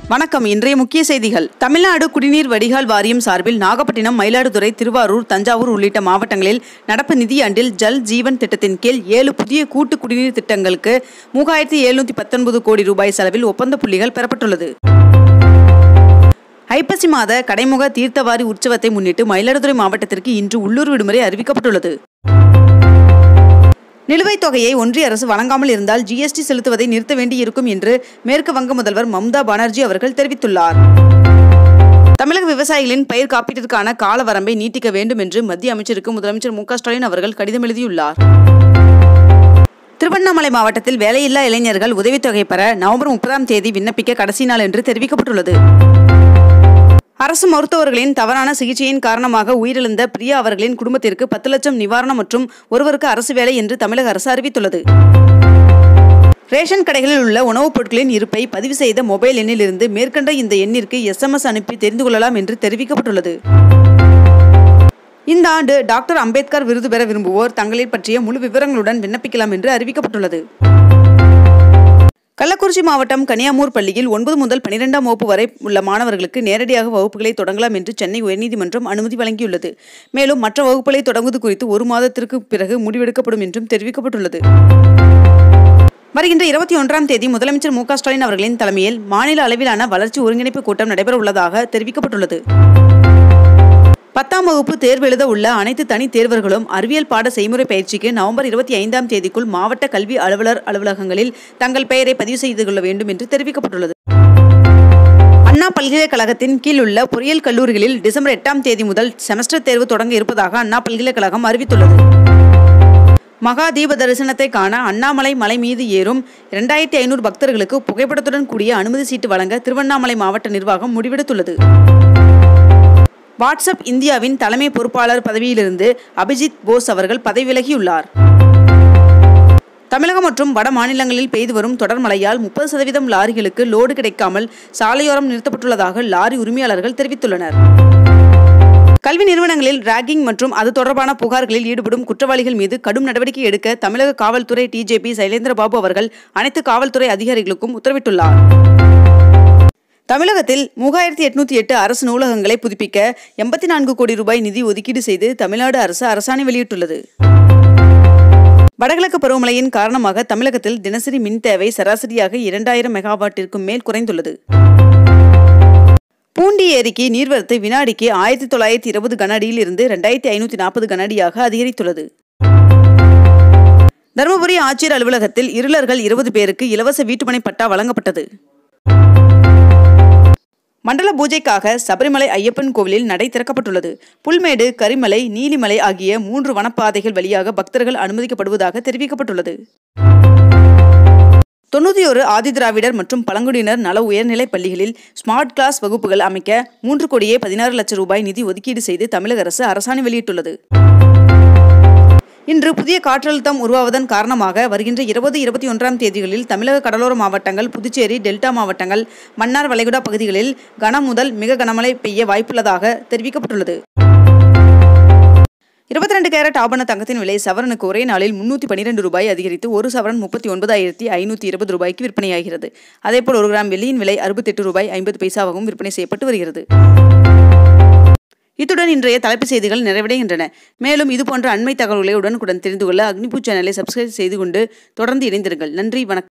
வணக்கம் இன்றைய முக்கிய செய்திகள் தமிழ்நாடு குடிநீர் வடிகால் வாரியம் சார்பில் நாகப்பட்டினம் மயிலாடுதுறை திருவாரூர் தஞ்சாவூர் உள்ளிட்ட மாவட்டங்களில் நடப்பு நிதியாண்டில் ஜல் ஜீவன் திட்டத்தின் கீழ் ஏழு புதிய கூட்டு குடிநீர் திட்டங்களுக்கு மூவாயிரத்தி எழுநூத்தி பத்தொன்பது கோடி ரூபாய் செலவில் ஒப்பந்த புள்ளிகள் பெறப்பட்டுள்ளது ஐப்பசி மாத கடைமுக தீர்த்தவாரி உற்சவத்தை முன்னிட்டு மயிலாடுதுறை மாவட்டத்திற்கு இன்று உள்ளூர் விடுமுறை அறிவிக்கப்பட்டுள்ளது நிலுவைத் தொகையை ஒன்றிய அரசு வழங்காமல் இருந்தால் ஜிஎஸ்டி செலுத்துவதை நிறுத்த வேண்டியிருக்கும் என்று மேற்கு வங்க முதல்வர் மம்தா பானர்ஜி அவர்கள் தெரிவித்துள்ளார் தமிழக விவசாயிகளின் பயிர் காப்பீட்டிற்கான கால வரம்பை நீட்டிக்க வேண்டும் என்று மத்திய அமைச்சருக்கு முதலமைச்சர் மு க ஸ்டாலின் அவர்கள் கடிதம் எழுதியுள்ளார் திருவண்ணாமலை மாவட்டத்தில் வேலையில்லா இளைஞர்கள் உதவித்தொகை பெற நவம்பர் முப்பதாம் தேதி விண்ணப்பிக்க கடைசி நாள் என்று தெரிவிக்கப்பட்டுள்ளது அரசு மருத்துவர்களின் தவறான சிகிச்சையின் காரணமாக உயிரிழந்த பிரியா அவர்களின் குடும்பத்திற்கு பத்து லட்சம் நிவாரணம் மற்றும் ஒருவருக்கு அரசு வேலை என்று தமிழக அரசு அறிவித்துள்ளது ரேஷன் கடைகளில் உள்ள உணவுப் பொருட்களின் இருப்பை பதிவு செய்த மொபைல் எண்ணிலிருந்து மேற்கண்ட இந்த எண்ணிற்கு எஸ்எம்எஸ் அனுப்பி தெரிந்து கொள்ளலாம் என்று தெரிவிக்கப்பட்டுள்ளது இந்த ஆண்டு டாக்டர் அம்பேத்கர் விருது பெற விரும்புவோர் தங்களை பற்றிய முழு விவரங்களுடன் விண்ணப்பிக்கலாம் என்று அறிவிக்கப்பட்டுள்ளது கள்ளக்குறிச்சி மாவட்டம் கனியாமூர் பள்ளியில் ஒன்பது முதல் பனிரெண்டாம் வகுப்பு வரை உள்ள மாணவர்களுக்கு நேரடியாக வகுப்புகளை தொடங்கலாம் என்று சென்னை உயர்நீதிமன்றம் அனுமதி வழங்கியுள்ளது மேலும் மற்ற வகுப்புகளை தொடங்குவது குறித்து ஒரு மாதத்திற்கு பிறகு முடிவெடுக்கப்படும் என்றும் தெரிவிக்கப்பட்டுள்ளது வருகின்ற இருபத்தி ஒன்றாம் தேதி முதலமைச்சர் மு க ஸ்டாலின் அவர்களின் தலைமையில் மாநில அளவிலான வளர்ச்சி ஒருங்கிணைப்பு கூட்டம் நடைபெற உள்ளதாக தெரிவிக்கப்பட்டுள்ளது பத்தாம் வகுப்பு தேர்வு எழுத உள்ள அனைத்து தனித் தேர்வர்களும் அறிவியல் பாட செய்முறை பயிற்சிக்கு நவம்பர் இருபத்தி ஐந்தாம் தேதிக்குள் மாவட்ட கல்வி அலுவலர் அலுவலகங்களில் தங்கள் பெயரை பதிவு செய்து கொள்ள வேண்டும் என்று தெரிவிக்கப்பட்டுள்ளது அண்ணா பல்கலைக்கழகத்தின் கீழ் உள்ள பொறியியல் கல்லூரிகளில் டிசம்பர் எட்டாம் தேதி முதல் செமஸ்டர் தேர்வு தொடங்க இருப்பதாக அண்ணா பல்கலைக்கழகம் அறிவித்துள்ளது மகா தீப தரிசனத்தை காண அண்ணாமலை மலை மீது ஏறும் இரண்டாயிரத்தி ஐநூறு பக்தர்களுக்கு புகைப்படத்துடன் கூடிய அனுமதி சீட்டு வழங்க திருவண்ணாமலை மாவட்ட நிர்வாகம் முடிவெடுத்துள்ளது வாட்ஸ்அப் இந்தியாவின் தலைமை பொறுப்பாளர் பதவியிலிருந்து அபிஜித் போஸ் அவர்கள் பதவி விலகியுள்ளார் தமிழகம் மற்றும் வட மாநிலங்களில் பெய்து வரும் தொடர் மழையால் முப்பது சதவீதம் லாரிகளுக்கு லோடு கிடைக்காமல் சாலையோரம் நிறுத்தப்பட்டுள்ளதாக லாரி உரிமையாளர்கள் தெரிவித்துள்ளனர் கல்வி நிறுவனங்களில் ராகிங் மற்றும் அது தொடர்பான புகார்களில் ஈடுபடும் குற்றவாளிகள் மீது கடும் நடவடிக்கை எடுக்க தமிழக காவல்துறை டிஜிபி சைலேந்திரபாபு அவர்கள் அனைத்து காவல்துறை அதிகாரிகளுக்கும் உத்தரவிட்டுள்ளார் தமிழகத்தில் மூவாயிரத்தி எட்நூத்தி எட்டு அரசு நூலகங்களை புதுப்பிக்க எண்பத்தி நான்கு கோடி ரூபாய் நிதி ஒதுக்கீடு செய்து தமிழ்நாடு அரசு அரசாணை வெளியிட்டுள்ளது வடகிழக்கு பருவமழையின் காரணமாக தமிழகத்தில் தினசரி மின் தேவை சராசரியாக இரண்டாயிரம் மெகாவாட்டிற்கும் மேல் குறைந்துள்ளது பூண்டி ஏரிக்கு நீர்வரத்து வினாடிக்கு ஆயிரத்தி தொள்ளாயிரத்தி இருபது கனஅடியில் இருந்து ரெண்டாயிரத்தி ஐநூற்றி நாற்பது கனஅடியாக அதிகரித்துள்ளது தருமபுரி ஆட்சியர் அலுவலகத்தில் இருளர்கள் இருபது பேருக்கு இலவச வீட்டுமனை பட்டா வழங்கப்பட்டது மண்டல பூஜைக்காக சபரிமலை ஐயப்பன் கோவிலில் நடை திறக்கப்பட்டுள்ளது புல்மேடு கரிமலை நீலிமலை ஆகிய மூன்று வனப்பாதைகள் வழியாக பக்தர்கள் அனுமதிக்கப்படுவதாக தெரிவிக்கப்பட்டுள்ளது தொண்ணூற்றி ஒரு ஆதிதிராவிடர் மற்றும் பழங்குடியினர் நல உயர்நிலைப் பள்ளிகளில் ஸ்மார்ட் கிளாஸ் வகுப்புகள் அமைக்க மூன்று கோடியே பதினாறு லட்சம் ரூபாய் நிதி ஒதுக்கீடு செய்து தமிழக அரசு அரசாணை வெளியிட்டுள்ளது இன்று புதிய காற்றழுத்தம் உருவாவதன் காரணமாக வருகின்ற இருபது இருபத்தி ஒன்றாம் தேதிகளில் தமிழக கடலோர மாவட்டங்கள் புதுச்சேரி டெல்டா மாவட்டங்கள் மன்னார் வளைகுடா பகுதிகளில் கனம் முதல் மிக கனமழை பெய்ய வாய்ப்புள்ளதாக தெரிவிக்கப்பட்டுள்ளது இருபத்தி ரெண்டு கேரட் ஆபண தங்கத்தின் விலை சவரனுக்கு ஒரே நாளில் முன்னூற்றி பன்னிரெண்டு ரூபாய் அதிகரித்து ஒரு சவரன் முப்பத்தி ஒன்பதாயிரத்தி ஐநூற்றி இருபது ரூபாய்க்கு விற்பனையாகிறது அதேபோல் ஒரு கிராம் வெள்ளியின் விலை அறுபத்தெட்டு ரூபாய் ஐம்பது பைசாவாகவும் விற்பனை செய்யப்பட்டு வருகிறது இத்துடன் இன்றைய தலைப்புச் செய்திகள் நிறைவடைகின்றன மேலும் இதுபோன்ற அண்மை தகவல்களை உடனுக்குடன் தெரிந்து கொள்ள அக்னிபூ சேனலை சப்ஸ்கிரைப் செய்து கொண்டு தொடர்ந்து இணைந்திருங்கள் நன்றி வணக்கம்